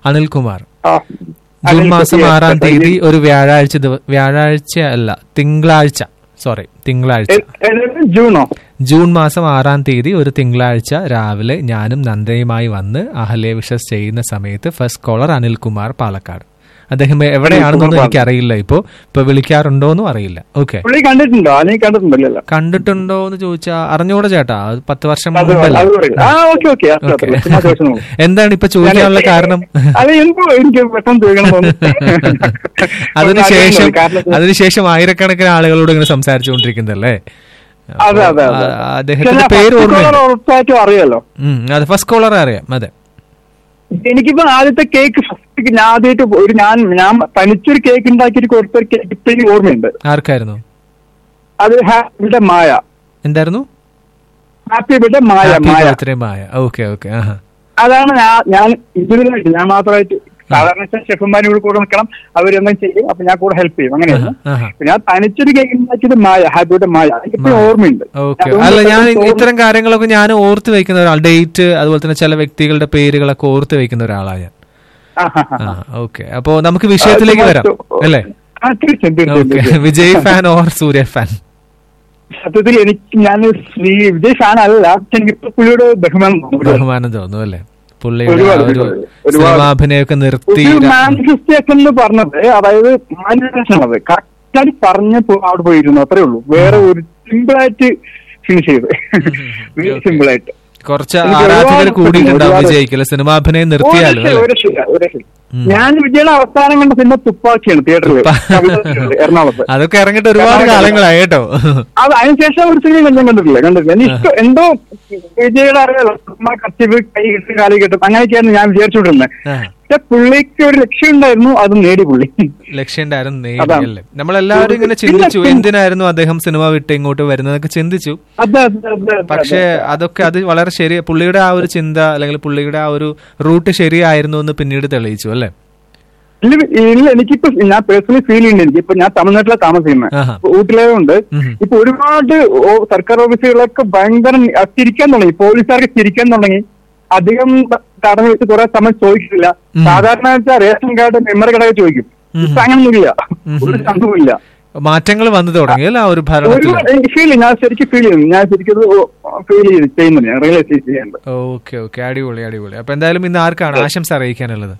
അനിൽകുമാർ ആ ജൂൺ അനിൽ മാസം കുട്ടി, ആറാം yes, തീയതി ഒരു വ്യാഴാഴ്ച ദിവ- വ്യാഴാഴ്ച അല്ല തിങ്കളാഴ്ച സോറി തിങ്കളാഴ്ച എ- ഏത് ജൂണോ ജൂൺ മാസം ആറാം തീയതി ഒരു തിങ്കളാഴ്ച രാവിലെ ഞാനും നന്ദയുമായി വന്ന് അഹല്യ വിഷസ് ചെയ്യുന്ന സമയത്ത് ഫസ്റ്റ് കോളർ അനിൽകുമാർ പാലക്കാട് അദ്ദേഹം എവിടെയാണെന്നൊന്നും എനിക്കറിയില്ല ഇപ്പോ ഇപ്പൊ വിളിക്കാറുണ്ടോന്നും അറിയില്ല ഓക്കെ പുള്ളി കണ്ടിട്ടുണ്ടോ അനി കണ്ടിട്ടുണ്ടല്ലോ കണ്ടിട്ടുണ്ടോ എന്ന് ചോദിച്ചാ അറിഞ്ഞൂടെ ചേട്ടാ അത് പത്ത് വർഷം അത് മുമ്പല്ലേ അത് പറയില്ല ആ ഓക്കെ ഓക്കെ ഓക്കെ എന്താണ് ഇപ്പൊ ചോദിക്കാനുള്ള കാരണം അത് എന്തോ എനിക്ക് പെട്ടെന്ന് ചോദിക്കണം തോന്നി അതിനുശേഷം കാരണം അതിനുശേഷം ആയിരക്കണക്കിന് ആളുകളോട് ഇങ്ങനെ സംസാരിച്ചുകൊണ്ടിരിക്കുന്നതല്ലേ അതെ അതെ അപ്പൊ, അതെ ആ, അദ്ദേഹത്തിന്റെ പേര് ഓർമ്മയുണ്ട് ഉറപ്പായിട്ടും അറിയാലോ ഉം, അത് ഫസ്റ്റ് കോളർ അറിയാം അതെ എനിക്കിപ്പോ ആദ്യത്തെ കേക്ക് ഫസ്റ്റ് ഞാൻ ആദ്യമായിട്ട് ഒരു ഞാൻ ഞാൻ തനിച്ചൊരു കേക്ക് ഉണ്ടാക്കിയിട്ട് കൊടുത്തൊരു കേക്ക് ഇപ്പൊ എനിക്ക് ഓർമ്മയുണ്ട് ആർക്കായിരുന്നു അത് ഹാപ്പിയുടെ മായ എന്തായിരുന്നു happy birthday Maya happy Maya birthday Maya okay okay ആഹാ അതാണ് ഞാൻ ഞാൻ ഇതിലായിട്ട് ഞാൻ മാത്രമായിട്ട് സാധാരണ ഷെഫുമാരും കൂടെ കൂടെ നിൽക്കണം അവരെന്തെങ്കിലും ചെയ്യും അപ്പൊ ഞാൻ കൂടെ ഹെൽപ്പ് ചെയ്യും അങ്ങനെയായിരുന്നു ആഹാ അപ്പൊ ഞാൻ തനിച്ചൊരു കേക്ക് ഉണ്ടാക്കിയത് മായ ഹാപ്പിയുടെ മായ എനിക്കിപ്പോഴും ഓർമ്മയുണ്ട് ഓക്കെ അതുകൊണ്ട് അല്ല ഞാൻ പെട്ടെന്ന് ഇത്തരം കാര്യങ്ങളൊക്കെ ഞാൻ ഓർത്ത് വെക്കുന്ന ഒരാൾ ഡേറ്റ് അതുപോലെ തന്നെ ചില വ്യക്തികളുടെ പേരുകളൊക്കെ ഓർത്ത് വെക്കുന്ന ഒരാളാണ് ഞാൻ ആ, ആ, ആ. ആ ഓക്കെ അപ്പോ നമുക്ക് വിഷയത്തിലേക്ക് വരാം അല്ലേ ആ, തീർച്ചയായും തീർച്ചയായും, ഓക്കെ തീർച്ചയായും. Vijay fan or Suriya fan സത്യത്തിൽ എനിക്ക് ഞാൻ ഈ വിജയ് ഫാൻ അല്ല പക്ഷെ എനിക്ക് ഇപ്പൊ പുള്ളിയോട് ബഹുമാനം തോന്നുന്നു. ബഹുമാനം തോന്നുന്നു അല്ലേ പുള്ളിയുടെ ആ ഒരുപാട്, ഒരു ഒരുപാട്. സിനിമാഭിനയൊക്കെ നിർത്തി ഒരു മാനിഫെസ്റ്റേഷൻ എന്ന് പറഞ്ഞത് അതായത് മാനിഫെസ്റ്റേഷൻ ആണത് കറക്റ്റായിട്ട് പറഞ്ഞപ്പോ അവിടെ പോയിരുന്നു അത്രേ ഉള്ളൂ വേറെ ഒരു സിമ്പിൾ ആയിട്ട് ഫിനിഷ് ചെയ്ത് വെരി സിമ്പിൾ ആയിട്ട് കുറച്ച് എനിക്ക് ആരാധകർ ഒരുപാട് കൂടിയിട്ടുണ്ടാവും ഒരുപാട് വിജയിക്കല് സിനിമാഭിനയം നിർത്തിയാലും ഒരു അല്ലേ ഒരു ശരി, ഒരു ശരി. ഞാൻ വിജയുടെ അവസാനം കണ്ട സിനിമ തുപ്പാക്കിയാണ് തിയേറ്ററിൽ എറണാകുളത്ത് അതൊക്കെ ഇറങ്ങിയിട്ട് ഒരുപാട് കാലങ്ങളായി കേട്ടോ അത് അതിനുശേഷം ഒരു സിനിമ ഞാൻ കണ്ടിട്ടില്ല കണ്ടിട്ടില്ല എനിക്ക് ഇഷ്ടം എന്തോ വിജയുടെ അറിയാലോ ചുമ്മാ കത്തിവ് കൈ കിട്ടും കാലി കിട്ടും അങ്ങനെയൊക്കെയാണ് ഞാൻ വിചാരിച്ചുകൊണ്ടിരുന്നത് ആ, പക്ഷെ പുള്ളിക്ക് ഒരു ലക്ഷ്യം ഉണ്ടായിരുന്നു അത് നേടി പുള്ളി ലക്ഷ്യം ഉണ്ടായിരുന്നു അതാണ്. നേടിയല്ലേ നമ്മളെല്ലാവരും ഇങ്ങനെ ചിന്തിച്ചു പിന്നെ- എന്തിനായിരുന്നു അദ്ദേഹം സിനിമ വിട്ട് ഇങ്ങോട്ട് വരുന്നതൊക്കെ ചിന്തിച്ചു അതെ അതെ അതെ അതെ, പക്ഷേ അതൊക്കെ അത് വളരെ ശരി പുള്ളിയുടെ ആ ഒരു ചിന്ത അല്ലെങ്കിൽ പുള്ളിയുടെ ആ ഒരു റൂട്ട് ശരിയായിരുന്നു എന്ന് പിന്നീട് തെളിയിച്ചു അല്ലേ ഇല്ല ഇല്ല എനിക്കിപ്പോ ഞാൻ പേഴ്സണലി ഫീൽ ചെയ്യുന്നുണ്ട് എനിക്ക് ഇപ്പൊ ഞാൻ തമിഴ്നാട്ടിലെ താമസിക്കുന്നത് ആഹാ. ഊട്ടിലായതുകൊണ്ട് ഉം. ഇപ്പൊ ഒരുപാട് ഓ- സർക്കാർ ഓഫീസുകളൊക്കെ ഭയങ്കര നി- ചിരിക്കാൻ തുടങ്ങി പോലീസുകാർക്ക് ചിരിക്കാൻ തുടങ്ങി അധികം തടഞ്ഞു വെച്ച് കുറെ സമയം ചോദിക്കില്ല ഉം. സാധാരണ വെച്ചാൽ റേഷൻ കാർഡ് മെമ്മറി കാർഡൊക്കെ ചോദിക്കും ഉം. ഇപ്പൊ അങ്ങനൊന്നുമില്ല ഉം. ഒരു സംഭവമില്ല മാറ്റങ്ങൾ വന്നു തുടങ്ങി അല്ലേ ആ ഒരു ഭരണത്തിൽ ഒരുപാട് എനിക്ക് ഫീൽ ചെയ്യും ഞാൻ ശരിക്കും ഫീൽ ചെയ്യുന്നു ഞാൻ ശരിക്കും ഫീൽ ചെയ്ത് ചെയ്യുന്നുണ്ട് ഞാൻ റിയലൈസ് ചെയ്യുന്നുണ്ട് ഓക്കെ ഓക്കെ അടിപൊളി അടിപൊളി അപ്പൊ എന്തായാലും ഇന്ന് ആർക്കാണ് ആശംസ അറിയിക്കാനുള്ളത്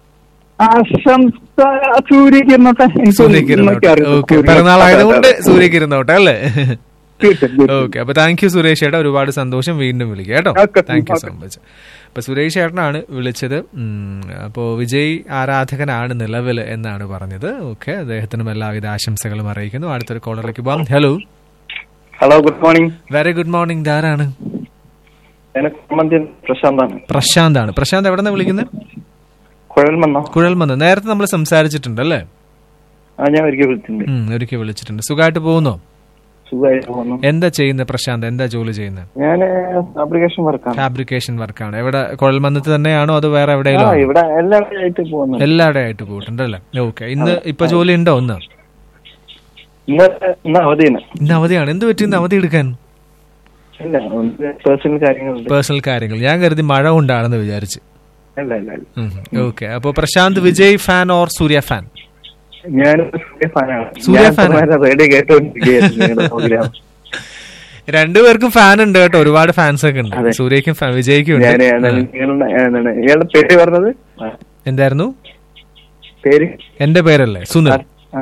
ആശംസ സൂര്യക്ക് ഇരുന്നോട്ടെ എനിക്ക് സൂര്യക്ക് ഇന്നൊക്കെ അറിയാം. ഓക്കെ പിറന്നാളായതുകൊണ്ട് അതെ, അതെ. സൂര്യക്ക് ഇരുന്നോട്ടെ അല്ലേ തീർച്ചയായും, തീർച്ചയായും. ഓക്കെ അപ്പൊ താങ്ക് യു സുരേഷ് ചേട്ടാ ഒരുപാട് സന്തോഷം വീണ്ടും വിളിക്കുക കേട്ടോ Okay, thank you so okay. Much അപ്പൊ സുരേഷ് ചേട്ടനാണ് വിളിച്ചത് ഉം, അപ്പോ വിജയ് ആരാധകനാണ് നിലവിൽ എന്നാണ് പറഞ്ഞത് ഓക്കെ അദ്ദേഹത്തിനും എല്ലാവിധ ആശംസകളും അറിയിക്കുന്നു അടുത്തൊരു കോളറിലേക്ക് പോകാം hello hello good morning very good morning ധാരാണ് എനിക്ക് സംബന്ധിച്ച് പ്രശാന്താണ് പ്രശാന്ത് ആണ് പ്രശാന്ത് എവിടെ നിന്ന് വിളിക്കുന്നത് കുഴൽമണ്ണ കുഴൽമന്ന് നേരത്തെ നമ്മൾ സംസാരിച്ചിട്ടുണ്ട് അല്ലേ ആ ഞാൻ ഒരിക്കൽ വിളിച്ചിട്ടുണ്ട് ഉം, ഒരിക്കൽ വിളിച്ചിട്ടുണ്ട് സുഖമായിട്ട് പോകുന്നോ സുഖമായിട്ട് പോകുന്നു എന്താ ചെയ്യുന്നത് പ്രശാന്ത് എന്താ ജോലി ചെയ്യുന്നത് ഞാൻ ആപ്ലിക്കേഷൻ വർക്കാണ് ഫാബ്രിക്കേഷൻ വർക്കാണ് എവിടെ കുഴൽമന്നത്ത് തന്നെയാണോ അതോ വേറെ ആ എവിടെയെങ്കിലും ആണോ? ഇവിടെ എല്ലാവരും ആയിട്ട് പോകുന്നു എല്ലാവിടെ ആയിട്ട് പോയിട്ടുണ്ട് അല്ലേ ഓക്കെ ഇന്ന് ഇപ്പൊ ജോലി ഉണ്ടോ ഒന്ന് ഇന്ന് ഇന്ന് അവധിയാണ് ഇന്ന് അവധിയാണ് എന്ത് പറ്റി ഇന്ന് അവധി എടുക്കാൻ ഇല്ല പേഴ്സണൽ കാര്യങ്ങളുണ്ട് പേഴ്സണൽ കാര്യങ്ങൾ ഞാൻ കരുതി മഴ കൊണ്ടാണെന്ന് വിചാരിച്ച് ഇല്ല ഇല്ല ഇല്ല ഓക്കെ അപ്പൊ Prashanth Vijay fan or Suriya fan ഞാൻ സൂര്യ ഫാനാണ് സൂര്യ fan ആ? റേഡിയോ കേട്ടോണ്ടിരിക്കുകയായിരുന്നു നിങ്ങളുടെ പ്രോഗ്രാം രണ്ടുപേർക്കും ഫാൻ ഉണ്ട് കേട്ടോ ഒരുപാട് ഫാൻസ് ഒക്കെ ഉണ്ട് അതെ. സൂര്യക്കും ഫാൻ വിജയ്ക്കും ഞാൻ ഉണ്ട് എന്താണ് നിങ്ങളുടെ എന്താണ് ഇയാളുടെ പേര് പറഞ്ഞത് ആ, എന്തായിരുന്നു പേര് എന്റെ പേരല്ലേ സുനിൽ ആ,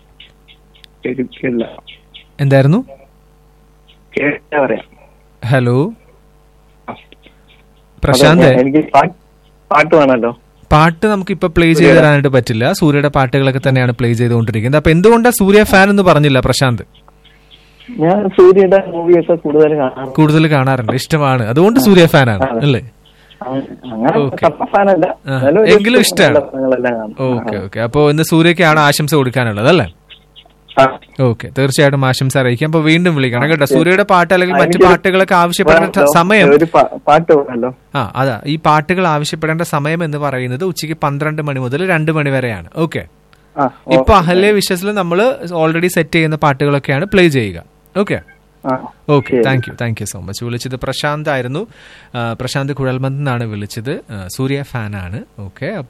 പേര് കേട്ടില്ല എന്തായിരുന്നു കേട്ടാ പറയാം ഹലോ അതെ, പ്രശാന്ത് ഞാൻ- എനിക്ക് പാട്ട് പാട്ട് വേണമല്ലോ പാട്ട് നമുക്ക് ഇപ്പൊ പ്ലേ ചെയ്ത് തരാനായിട്ട് പറ്റില്ല സൂര്യയുടെ പാട്ടുകളൊക്കെ തന്നെയാണ് പ്ലേ ചെയ്തുകൊണ്ടിരിക്കുന്നത് അപ്പൊ എന്തുകൊണ്ടാണ് സൂര്യ ഫാൻ എന്ന് പറഞ്ഞില്ല പ്രശാന്ത് ഞാൻ സൂര്യയുടെ മൂവിയൊക്കെ കൂടുതൽ കാണാറ് കൂടുതൽ കാണാറുണ്ട് ഇഷ്ടമാണ് അതുകൊണ്ട് സൂര്യ ഫാനാണ് അല്ലേ അങ്ങനെ Okay. കപ്പ ഫാനല്ല ആ, എന്നാലും ഒരു എങ്കിലും ഇഷ്ടാണ്. നല്ല പടങ്ങളെല്ലാം കാണും. ഓക്കെ ഓക്കെ അപ്പൊ ഇന്ന് സൂര്യക്കാണ് ആശംസ കൊടുക്കാനുള്ളത് അല്ലേ ആ. ഓക്കെ തീർച്ചയായിട്ടും ആശംസ അറിയിക്കാം അപ്പൊ വീണ്ടും വിളിക്കണം കേട്ടോ സൂര്യയുടെ പാട്ട് അല്ലെങ്കിൽ മറ്റു എനിക്കൊരു- പാട്ടുകളൊക്കെ ആവശ്യപ്പെടേണ്ട വേണമല്ലോ. സമയം ഒരു പാ- പാട്ട് വേണമല്ലോ ആ അതാ ഈ പാട്ടുകൾ ആവശ്യപ്പെടേണ്ട സമയം എന്ന് പറയുന്നത് ഉച്ചയ്ക്ക് പന്ത്രണ്ട് മണി മുതൽ രണ്ട് മണി വരെയാണ് ഓക്കെ ആ ഇപ്പൊ അഹല്യ വിശ്വസിൽ നമ്മൾ ഓൾറെഡി സെറ്റ് ചെയ്യുന്ന പാട്ടുകളൊക്കെയാണ് പ്ലേ ചെയ്യുക ഓക്കെ ആ okay thank you thank you so much വിളിച്ചത് പ്രശാന്ത് ആയിരുന്നു ആ, പ്രശാന്ത് കുഴൽമന്ത് എന്നാണ് വിളിച്ചത് ആ, സൂര്യ ഫാനാണ് ഓക്കെ